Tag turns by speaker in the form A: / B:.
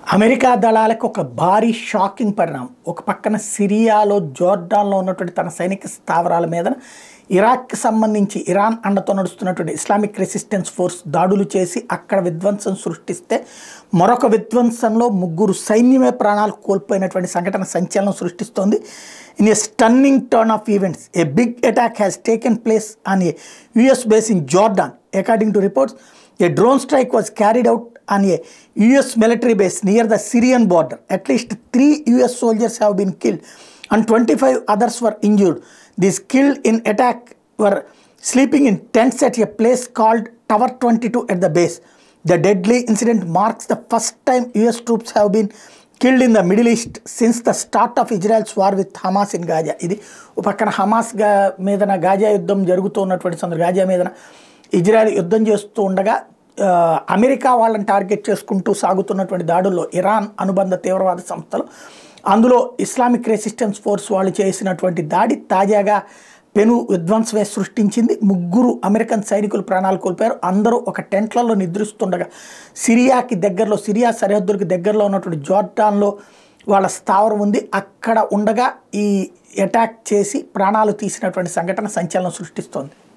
A: America దళాలకు ఒక భారీ షాకింగ్ పరిణామం ఒక పక్కన సిరియాలో జోర్డాన్లో ఉన్నటువంటి తన సైనిక స్థావరాల మీద ఇరాక్కి సంబంధించి ఇరాన్ అండతో నడుస్తున్నటువంటి ఇస్లామిక్ రెసిస్టెన్స్ ఫోర్స్ దాడులు చేసి అక్కడ విధ్వంసం సృష్టిస్తే మరొక విధ్వంసంలో ముగ్గురు సైన్యమే ప్రాణాలు కోల్పోయినటువంటి సంఘటన సంచలనం సృష్టిస్తోంది in a stunning turn of events a big attack has taken place on a US base in Jordan according to reports a drone strike was carried out on a US military base near the Syrian border. At least three US soldiers have been killed and 25 others were injured. These killed in attack were sleeping in tents at a place called Tower 22 at the base. The deadly incident marks the first time US troops have been killed in the Middle East since the start of Israel's war with Hamas in Gaza. ఇది ఒక పక్కన Hamas గా మీదన Gaza యుద్ధం జరుగుతూ ఉన్నటువంటి సందర్భం Gaza మీదన ఇజ్రాయెల్ యుద్ధం చేస్తూ ఉండగా ఆ, అమెరికా వాళ్ళని టార్గెట్ చేసుకుంటూ సాగుతున్నటువంటి దాడుల్లో ఇరాన్ అనుబంధ తీవ్రవాద సంస్థలు అందులో ఇస్లామిక్ రెసిస్టెన్స్ ఫోర్స్ వాళ్ళు చేసినటువంటి దాడి తాజాగా పెను విధ్వంసమే సృష్టించింది ముగ్గురు అమెరికన్ సైనికులు ప్రాణాలు కోల్పోయారు అందరూ ఒక టెంట్లలో నిద్రిస్తుండగా సిరియాకి దగ్గరలో సిరియా సరిహద్దులకు దగ్గరలో ఉన్నటువంటి జోర్డాన్లో వాళ్ళ స్థావరం ఉంది అక్కడ ఉండగా ఈ అటాక్ చేసి ప్రాణాలు తీసినటువంటి సంఘటన సంచలనం సృష్టిస్తోంది